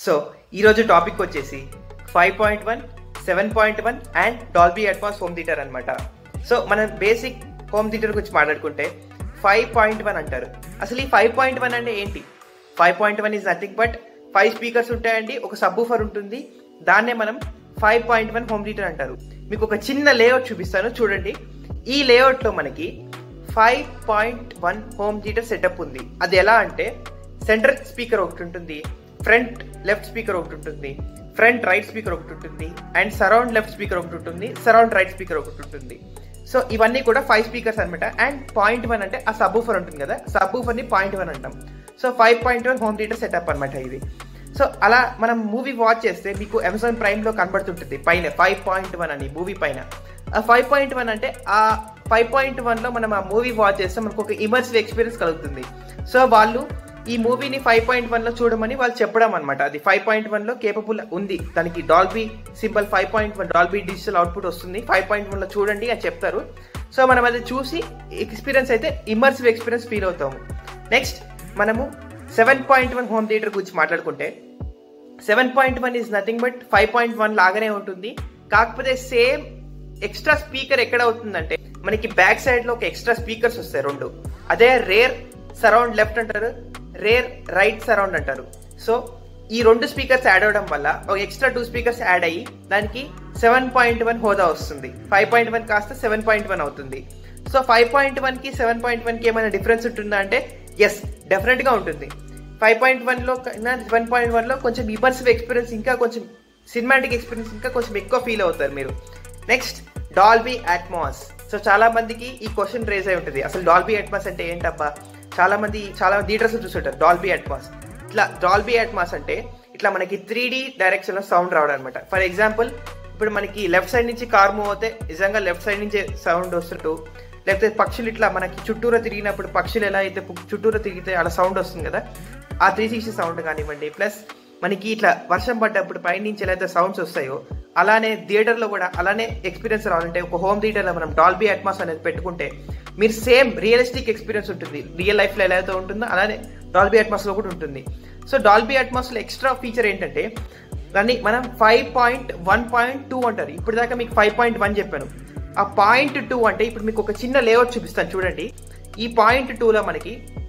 so ఈరోజు topic వచ్చేసి five point one seven point one and Dolby advance home theatre అనమాట so మనం basic home theatre గురించి మాట్లాడుకుంటే ఫైవ్ పాయింట్ వన్ అంటారు అసలు ఈ ఫైవ్ పాయింట్ వన్ అంటే ఏంటి five point one is nothing but five speakers ఉంటాయండి ఒక సబ్బూఫర్ ఉంటుంది దాన్నే మనం five point one home theatre అంటారు మీకు ఒక చిన్న లేఅవుట్ చూపిస్తాను చూడండి ఈ లేఅవుట్లో మనకి five point one home theatre setup ఉంది అది ఎలా అంటే సెంటర్ స్పీకర్ ఒకటి ఉంటుంది ఫ్రంట్ లెఫ్ట్ స్పీకర్ ఒకటి ఉంటుంది ఫ్రంట్ రైట్ స్పీకర్ ఒకటి ఉంటుంది అండ్ సరౌండ్ లెఫ్ట్ స్పీకర్ ఒకటి ఉంటుంది సరౌండ్ రైట్ స్పీకర్ ఒకటి ఉంటుంది సో ఇవన్నీ కూడా ఫైవ్ స్పీకర్స్ అనమాట అండ్ పాయింట్ వన్ అంటే ఆ సబ్బూఫర్ ఉంటుంది కదా సబ్బూఫర్ ని పాయింట్ వన్ అంటాం so five point one home theatre setup అనమాట ఇది సో అలా మనం మూవీ వాచ్ చేస్తే మీకు అమెజాన్ ప్రైమ్ లో కనబడుతుంటుంది పైన ఫైవ్ పాయింట్ వన్ అని మూవీ పైన ఆ ఫైవ్ పాయింట్ వన్ అంటే ఆ ఫైవ్ పాయింట్ వన్ లో మనం ఆ మూవీ వాచ్ చేస్తే మనకు ఒక ఇమర్సివ్ ఎక్స్పీరియన్స్ కలుగుతుంది సో వాళ్ళు ఈ మూవీని ఫైవ్ పాయింట్ వన్ లో చూడమని వాళ్ళు చెప్పడం అనమాట అది ఫైవ్ పాయింట్ వన్ లో కేపబుల్ ఉంది దానికి Dolby symbol five point one Dolby digital output వస్తుంది ఫైవ్ పాయింట్ వన్ లో చూడండి అని చెప్తారు సో మనం అది చూసి ఎక్స్పీరియన్స్ అయితే ఇమర్సివ్ ఎక్స్పీరియన్స్ ఫీల్ అవుతాము నెక్స్ట్ మనము seven point one home theatre గురించి మాట్లాడుకుంటే seven point one is nothing but five point one లాగానే ఉంటుంది కాకపోతే సేమ్ ఎక్స్ట్రా స్పీకర్ ఎక్కడ అవుతుందంటే మనకి బ్యాక్ సైడ్ లో ఒక ఎక్స్ట్రా స్పీకర్స్ వస్తాయి రెండు అదే రేర్ సరౌండ్ లెఫ్ట్ అంటారు రేర్ రైట్ సరౌండ్ అంటారు సో ఈ రెండు స్పీకర్స్ యాడ్ అవడం వల్ల ఒక ఎక్స్ట్రా టూ స్పీకర్స్ యాడ్ అయ్యి దానికి సెవెన్ పాయింట్ వన్ హోదా వస్తుంది ఫైవ్ పాయింట్ వన్ కాస్త సెవెన్ పాయింట్ వన్ అవుతుంది సో ఫైవ్ పాయింట్ వన్ కి సెవెన్ పాయింట్ వన్ కి ఏమైనా డిఫరెన్స్ ఉంటుందా అంటే ఎస్ డెఫినెట్ గా ఉంటుంది ఫైవ్ పాయింట్ వన్ లో కన్నా సెవెన్ పాయింట్ వన్ లో కొంచెం ఇమర్సివ్ ఎక్స్పీరియన్స్ ఇంకా కొంచెం సినిమాటిక్ ఎక్స్పీరియన్స్ ఇంకా కొంచెం ఎక్కువ ఫీల్ అవుతారు మీరు నెక్స్ట్ డాల్బీ అట్మాస్ సో చాలా మందికి ఈ క్వశ్చన్ రేజ్ అయి ఉంటుంది అసలు డాల్బీ అట్మాస్ అంటే ఏంటబ్బా చాలా మంది చాలా థియేటర్స్ చూస్తుంటారు డాల్బీ అట్మాస్ ఇట్లా డాల్బీ అట్మాస్ అంటే ఇట్లా మనకి త్రీ డి డైరెక్షన్ లో సౌండ్ రావడం అనమాట ఫర్ ఎగ్జాంపుల్ ఇప్పుడు మనకి లెఫ్ట్ సైడ్ నుంచి కార్ మూవ్ అవుతే నిజంగా లెఫ్ట్ సైడ్ నుంచి సౌండ్ వస్తుంటూ లేకపోతే పక్షులు ఇట్లా మనకి చుట్టూరా తిరిగినప్పుడు పక్షులు ఎలా అయితే చుట్టూరా తిరిగితే అలా సౌండ్ వస్తుంది కదా ఆ త్రీ సిక్స్టీ సౌండ్ కానివ్వండి ప్లస్ మనకి ఇట్లా వర్షం పడ్డప్పుడు పైనుంచి ఎలా అయితే సౌండ్స్ వస్తాయో అలానే థియేటర్లో కూడా అలానే ఎక్స్పీరియన్స్ రావాలంటే ఒక హోమ్ థియేటర్లో మనం డాల్బీ అట్మాస్ అనేది పెట్టుకుంటే మీరు సేమ్ రియలిస్టిక్ ఎక్స్పీరియన్స్ ఉంటుంది రియల్ లైఫ్లో ఎలా అయితే ఉంటుందో అలానే డాల్బీ అట్మాస్లో కూడా ఉంటుంది సో డాల్బీ అట్మాస్లో ఎక్స్ట్రా ఫీచర్ ఏంటంటే దాన్ని మనం five point one point two అంటారు ఇప్పుడు దాకా మీకు ఫైవ్ పాయింట్ వన్ చెప్పాను ఆ పాయింట్ టూ అంటే ఇప్పుడు మీకు ఒక చిన్న లేఅవుట్ చూపిస్తాను చూడండి ఈ పాయింట్ టూలో మనకి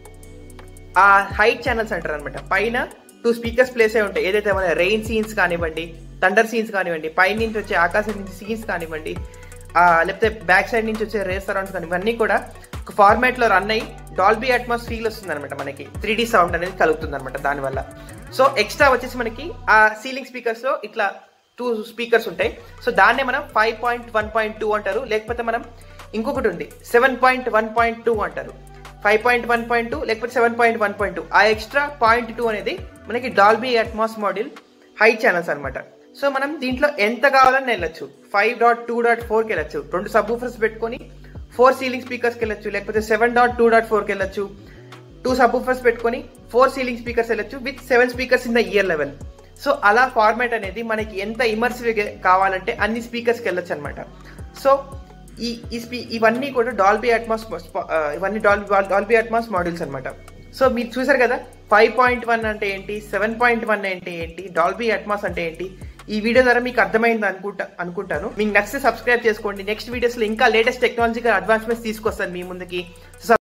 ఆ హైట్ ఛానల్స్ అంటారు అనమాట పైన టూ స్పీకర్స్ ప్లేస్ అయి ఉంటాయి ఏదైతే మన రెయిన్ సీన్స్ కానివ్వండి థండర్ సీన్స్ కానివ్వండి పై నుంచి వచ్చే ఆకాశం నుంచి సీన్స్ కానివ్వండి లేకపోతే బ్యాక్ సైడ్ నుంచి వచ్చే రేస్ సరౌండ్స్ కానీ ఇవన్నీ కూడా ఒక ఫార్మాట్ లో రన్ అయ్యి డాల్బీ అట్మాస్ ఫీల్ వస్తుంది అనమాట మనకి త్రీ డి సౌండ్ అనేది కలుగుతుంది అనమాట దానివల్ల సో ఎక్స్ట్రా వచ్చేసి మనకి ఆ సీలింగ్ స్పీకర్స్ లో ఇట్లా టూ స్పీకర్స్ ఉంటాయి సో దాన్నే మనం five point one point two అంటారు లేకపోతే మనం ఇంకొకటి ఉంది seven point one point two అంటారు five point one point two లేకపోతే seven point one point two ఆ ఎక్స్ట్రా పాయింట్ టూ అనేది మనకి Dolby Atmos model high channels అనమాట సో మనం దీంట్లో ఎంత కావాలని వెళ్ళొచ్చు ఫైవ్ డాట్ టూ డాట్ ఫోర్కి వెళ్ళొచ్చు రెండు సబ్ ఊఫర్స్ పెట్టుకొని ఫోర్ సీలింగ్ స్పీకర్స్కి వెళ్ళొచ్చు లేకపోతే సెవెన్ డాట్ టూ డాట్ ఫోర్కి వెళ్ళొచ్చు టూ సబ్ ఊఫర్స్ పెట్టుకొని ఫోర్ సీలింగ్ స్పీకర్స్ వెళ్ళొచ్చు with seven speakers in the ear level so అలా ఫార్మాట్ అనేది మనకి ఎంత ఇమర్సివ్ కావాలంటే అన్ని స్పీకర్స్కి వెళ్ళొచ్చు అనమాట సో ఈ ఈ స్పీ ఇవన్నీ కూడా డాల్బీ అట్మాస్ ఇవన్నీ డాల్బీ డాల్బీ అట్మాస్ మోడల్స్ అనమాట సో మీరు చూసారు కదా ఫైవ్ పాయింట్ వన్ అంటే ఏంటి సెవెన్ పాయింట్ వన్ అంటే ఏంటి డాల్బీ అట్మాస్ అంటే ఏంటి ఈ వీడియో ద్వారా మీకు అర్థమైంది అనుకుంటా అనుకుంటాను మీకు నచ్చితే సబ్స్క్రైబ్ చేసుకోండి నెక్స్ట్ వీడియోస్లో ఇంకా లేటెస్ట్ టెక్నాలజికల్ అడ్వాన్స్మెంట్స్ తీసుకొస్తాను మీ ముందుకి